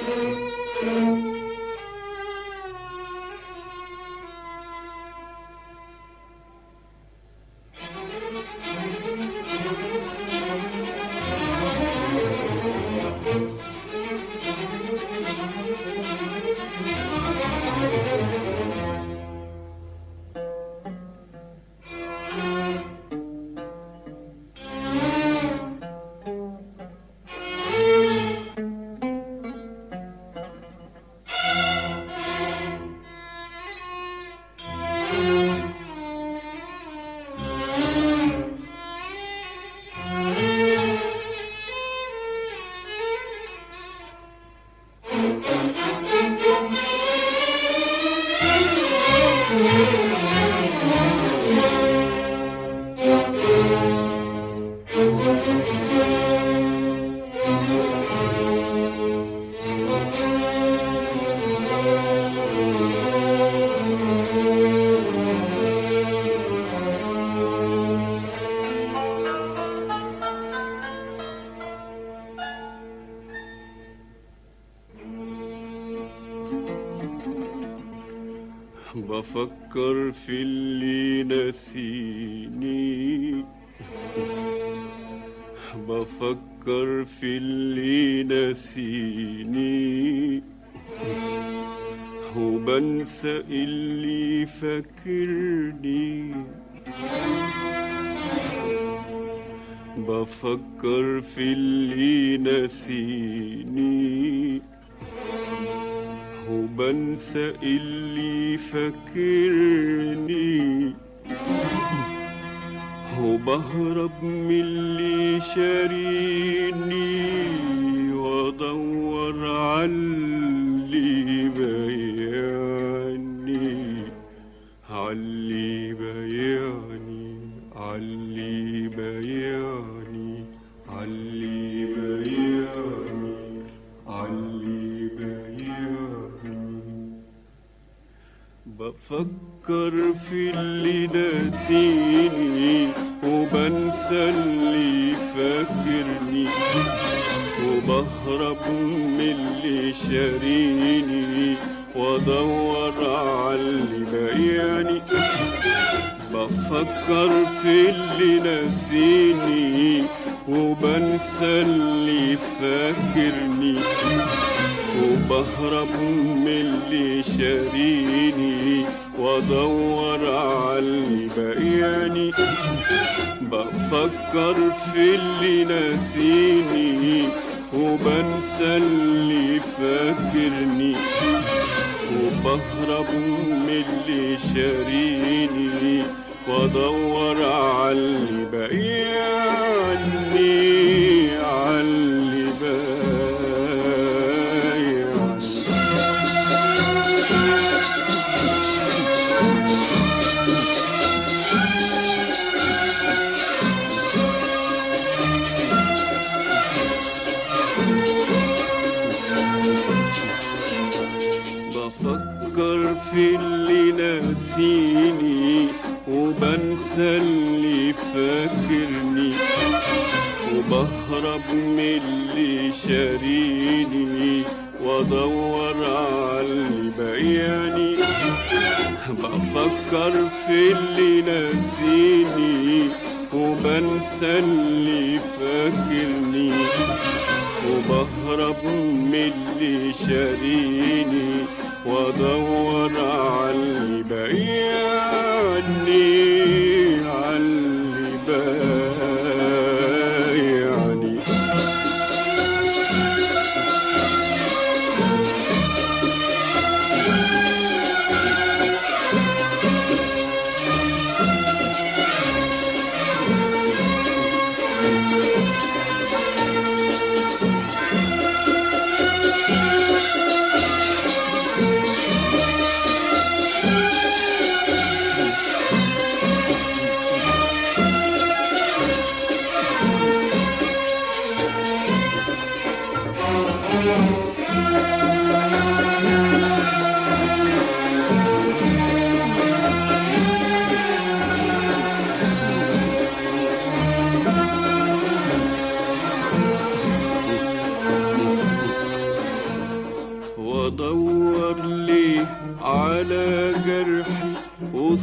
بفكر في اللي نسيني بفكر في اللي نسيني وبنسى اللي فاكرني بفكر في اللي نسيني وبنسى اللي فاكرني وبهرب من اللي شاريني وادور على اللي بيعني علي بيعني علي بيعني علي بيعني علي بيعني بفكر في اللي ناسيني وبنسى اللي فاكرني وبهرب من اللي شاريني وادور على اللي بايعني بفكر في اللي ناسيني وبنسى اللي فاكرني وبهرب من اللي شاريني وادور على اللي باقياني بفكر في اللي ناسيني وبنسى اللي فاكرني وبهرب من اللي شاريني وادور على اللي باقياني على اللي باقياني بفكر في اللي ناسيني وبنسى اللي فاكرني وبهرب من اللي شاريني وادور على اللي باقياني بفكر في اللي ناسيني وبنسى اللي فاكرني وبهرب من اللي شاريني وادور على اللي باقياني على اللي باقياني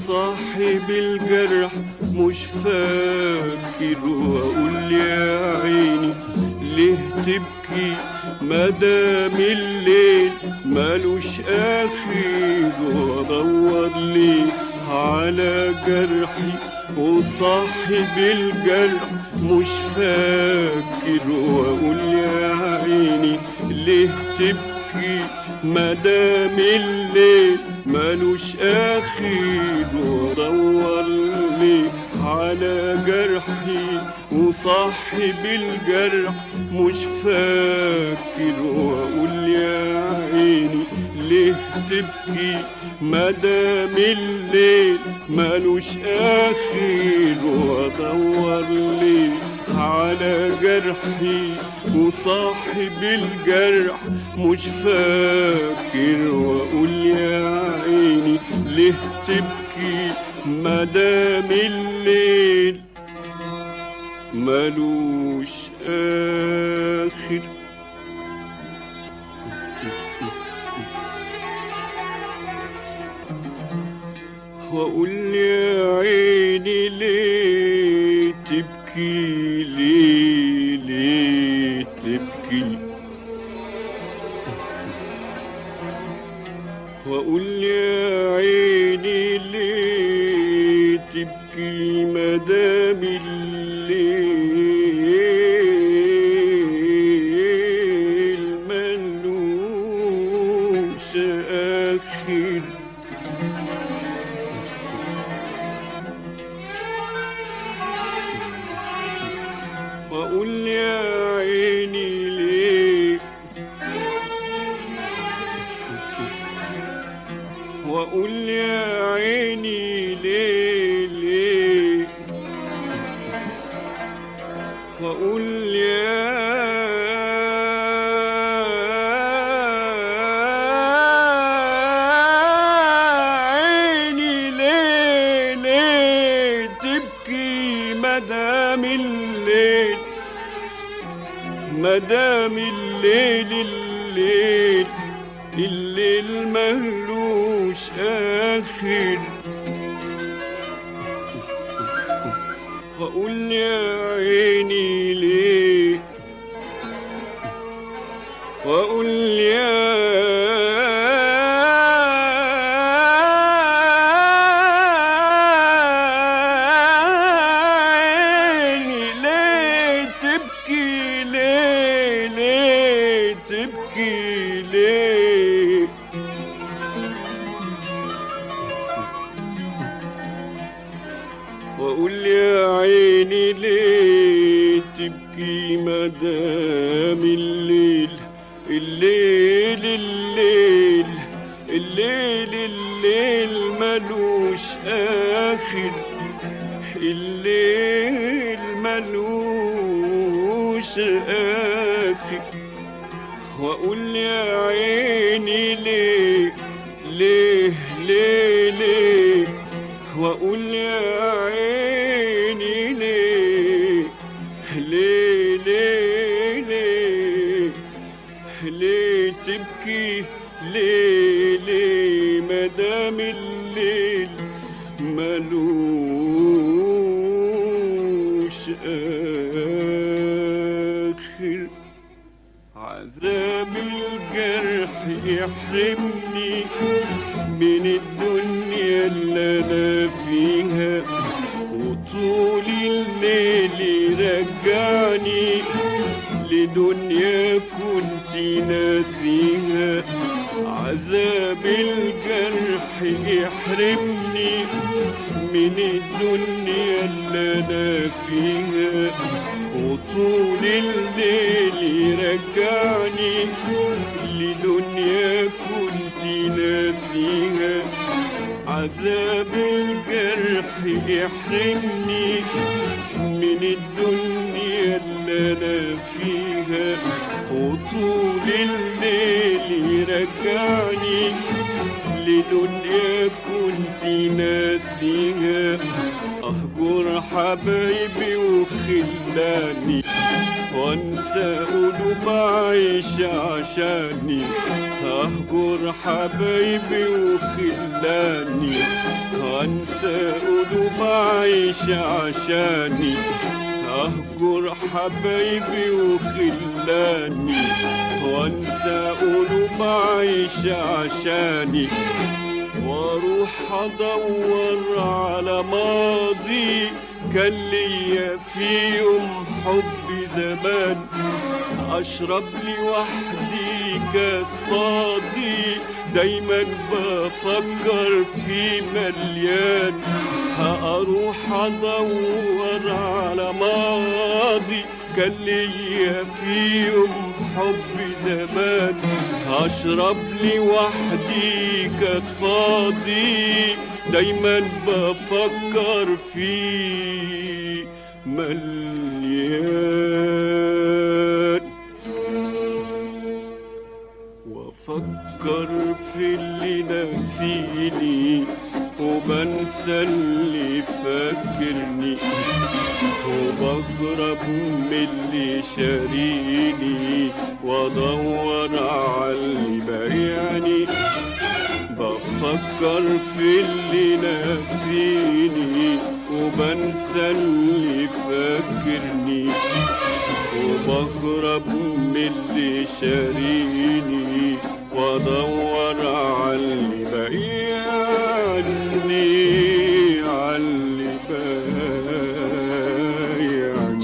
وصاحب الجرح مش فاكر واقول يا عيني ليه تبكي مدام الليل مالوش اخر وادور ليه على جرحي وصاحب الجرح مش فاكر واقول يا عيني ليه تبكي مدام الليل مالوش اخر وادور ليه على جرحي وصاحب الجرح مش فاكر واقول يا عيني ليه تبكي مدام الليل مالوش اخر وادور ليه على جرحي وصاحب الجرح مش فاكر واقول يا عيني ليه تبكي مدام الليل ملوش آخر وأقول يا عيني ليه تبكي ليه ليه تبكي وأقول يا عيني ليه تبكي مدام الليل ملوش آخر وأقول يا عيني ليه وأقول يا عيني ليه ليه وأقول يا عيني ليه ليه تبكي مدام الليل مدام الليل الليل الليل مهلوش آخر وأقول يا عيني ليه وأقول يا عيني ليه تبكي ليه ليه تبكي ليه واقول يا عيني ليه تبكي مدام الليل الليل الليل الليل الليل ملوش اخر الليل ملوش اخر واقول يا عيني ليه ليه ليه ليه واقول يا عيني ليه ليه ليه ليه ليه تبكي ليه ليه مدام الليل ملوش آخر عذاب الجرح يحرمني من الدنيا اللي انا فيها وطول الليل يرجعني لدنيا كنت ناسيها عذاب الجرح يحرمني من الدنيا اللي انا فيها وطول الليل يرجعني لدنيا كنت ناسيها عذاب الجرح يحرمني من الدنيا اللي انا فيها وطول الليل يرجعني لدنيا كنت ناسيها اهجر حبايبي وخلي خلاني وانسى قلوب عايش عشاني اهجر حبايبي وخلاني وانسى قلوب عايش عشاني اهجر حبايبي وخلاني وانسى قلوب عايش عشاني واروح ادور على ماضي كان ليا في يوم حب زمان اشرب لي وحدي كاس فاضي دايما بفكر في مليان هاروح ادور على ماضي كان ليا في يوم حب زمان هشرب لي وحدي كاس فاضي دايما بفكر في مليان وافكر في اللي ناسيني وبنسى اللي فاكرني وبهرب من اللي شاريني وادور على اللي بايعني بفكر في اللي ناسيني وبنسى اللي فاكرني وبهرب من اللي شاريني وادور على اللي بايعني على اللي بايعني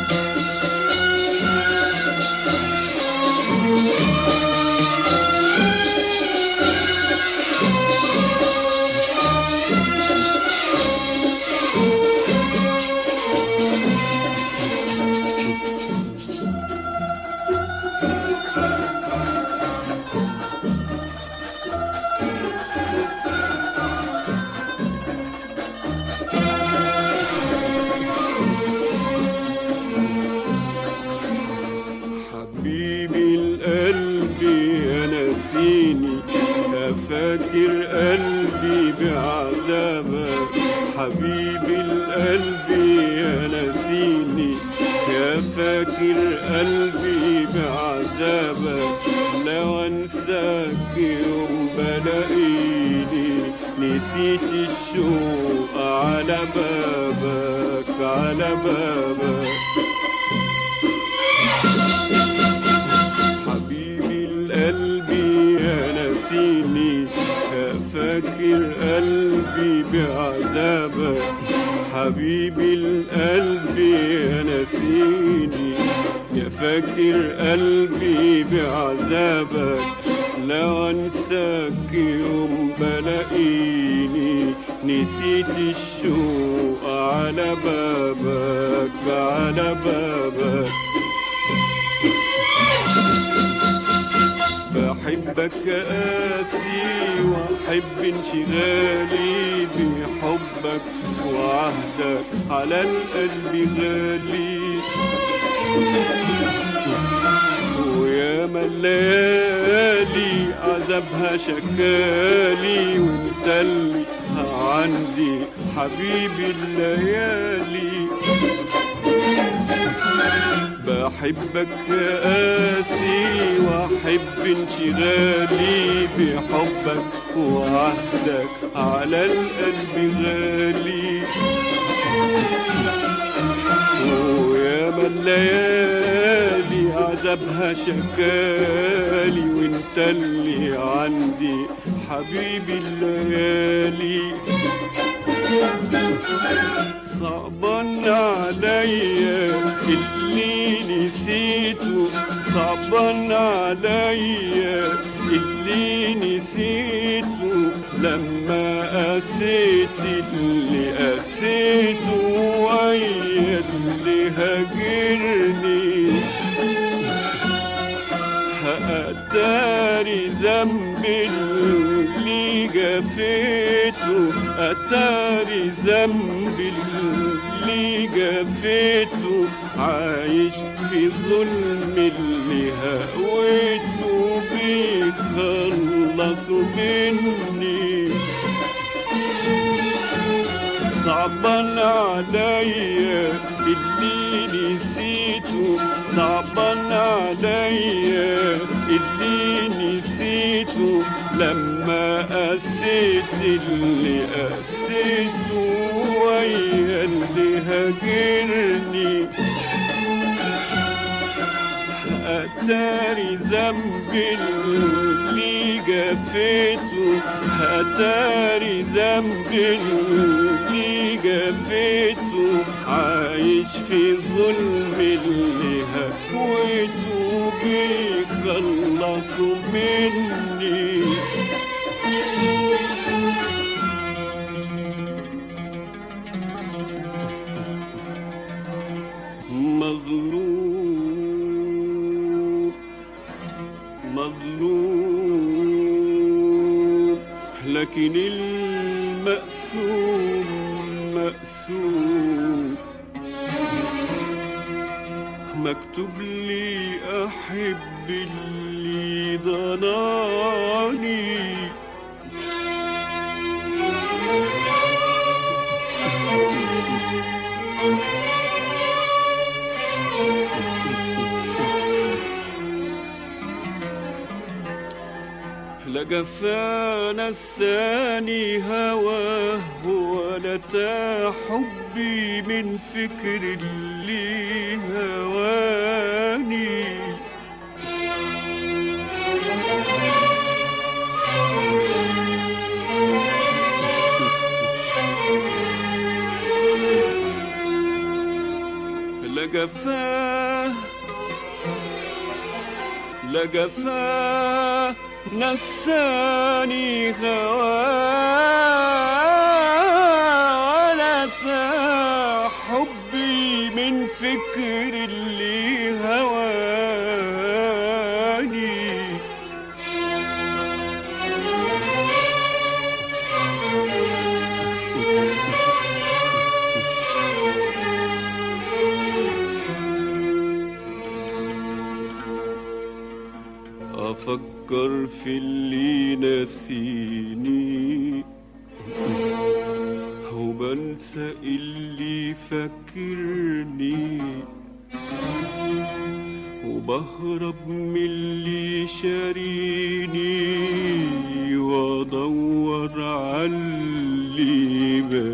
حبيبي القلب يا ناسيني يا فاكر قلبي بعذابك حبيبي القلب يا ناسيني يا فاكر قلبي بعذابك لو انساك يوم بلاقيني نسيت الشوق على بابك على بابك حبيبي القلب يا ناسيني يا فاكر قلبي بعذابك حبيبي القلب يا ناسيني يا فاكر قلبي بعذابك لو انساك يوم بلاقيني نسيت الشوق على بابك على بابك بحبك قاسي واحب انشغالي بحبك وعهدك على القلب غالي ويا الليالي عذابها شكالي وانت اللي عندي حبيبي الليالي بحبك قاسي واحب انشغالي بحبك وعهدك على القلب غالي وياما الليالي عذابها شكالي وانت اللي عندي حبيبي الليالي صعبان عليا اللي نسيته صعبان عليا اللي نسيته لما قسيت اللي قسيته ويا اللي هاجرني أتاري ذنبي اللي جفيته أتاري ذنبي اللي جفيته عايش في ظلم اللي هويته بيخلصوا مني صعبان عليا اللي نسيته صعبان عليا اللي نسيته لما قسيت اللي قسيته ويا اللي هاجرني أتاري ذنبي اللي جفيته أتاري ذنبي اللي جفيته عايش في ظلم اللي هويته بيخلصوا مني مظلوم مظلوم لكن المقسوم مقسوم مكتوب لي أحب اللي ضناني لا جفا نساني هواه ولا تا حبي من فكر اللي هواني لا جفاه لا جفاه نساني هواه ولا تا حبي من فكر اللي هواني أفكر في اللي نسيني وبنسى اللي فاكرني وبهرب من اللي شاريني وادور على اللي